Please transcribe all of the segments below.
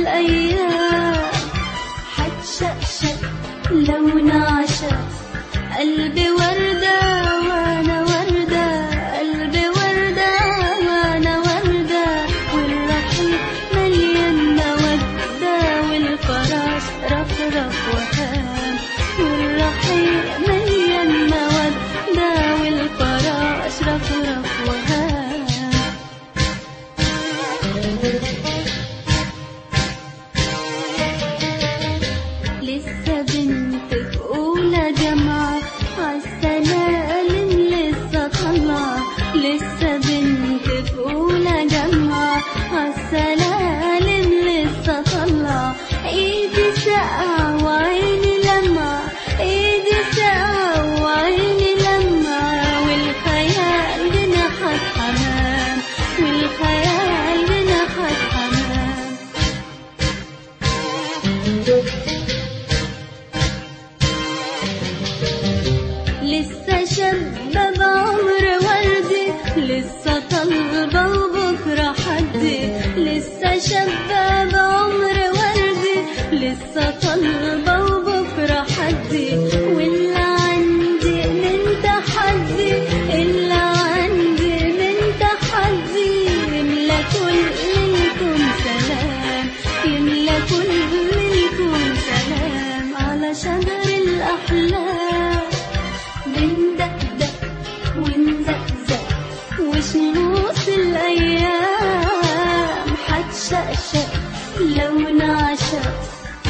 الأيام حتشقشق لو نعشق قلبي وردة وأنا وردة قلبي وردة وأنا وردة والرحيق مليان مودة والفراش رفرف وهام والرحيق مليان مودة والفراش رفرف وهام لسه بنت في أولى جامعة عالسلالم لسه طالعة لسه بنت في أولى جامعة عالسلالم لسه طالعة إيدي ساقعة وعيني لمعة إيدي ساقعة وعيني لمعة والخيال جناحات حمام والخيال جناحات حمام لسه شابة بعمر وردي لسه طالبة وبكرة حدي لسه شابة بعمر وردي لسه طالبة وبكرة حدي واللي عندي من تحدي اللي عندي من تحدي يملى كلكم سلام يملى كلكم سلام على شجر الأحلام بندقدق ونزقزق وشموس الأيام حتشقشق لو نعشق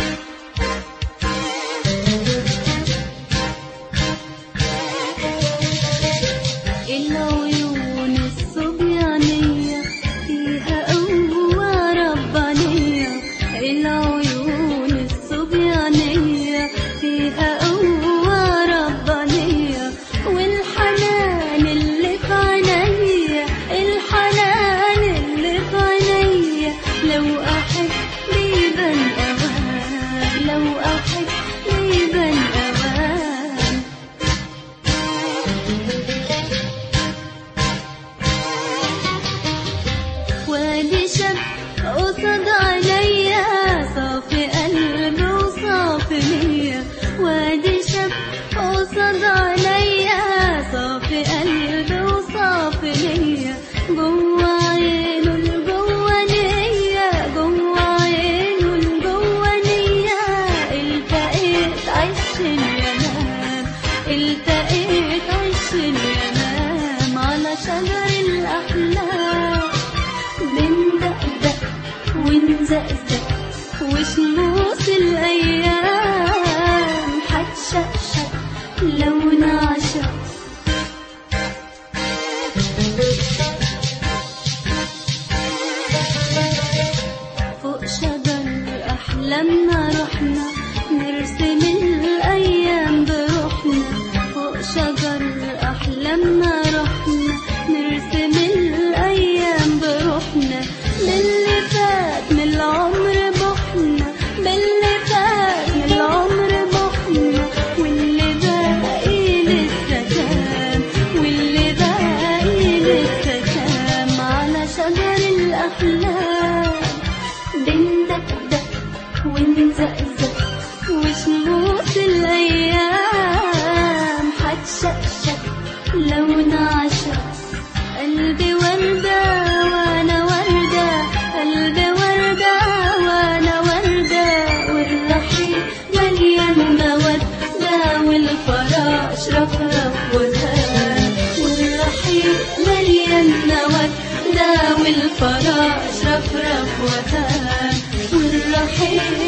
العيون الصبيانية فيها قوة ربانية العيون الصبيانية فيها قوة ربانية والحنان اللي في عينيا الحنان اللي في عينيا لو أحب بيبان أوام لو أحب بيبان أوام وادي شاب قصد عليا صافي قلب وصافي نية وادي شاب قصد عليا صافي قلب وصافي نية جوا عينه الجوا نية جوا عينه الجوا نية التقيت عش اليمام التقيت عش اليمام على شجر الأحلام بندقدق ونزقزق وشموس الأيام حتشقشق لو نعشق فوق شجر أحلامنا رحنا نرسم الأيام بروحنا فوق شجر أحلامنا رحنا نرسم الأيام بروحنا باللي فات من العمر بحنا باللي فات من العمر بحنا واللي باقي لسه كام واللي باقي لسه كام على شجر الأحلام بندقدق ونزقزق وشموس الأيام حتشقشق لو نعشق قلبي وردة وأنا وردة قلبي وردة وأنا وردة والرحيق مليان مودة والفراش رفرف وهام والرحيق مليان مودة والفراش رفرف وهام والرحيق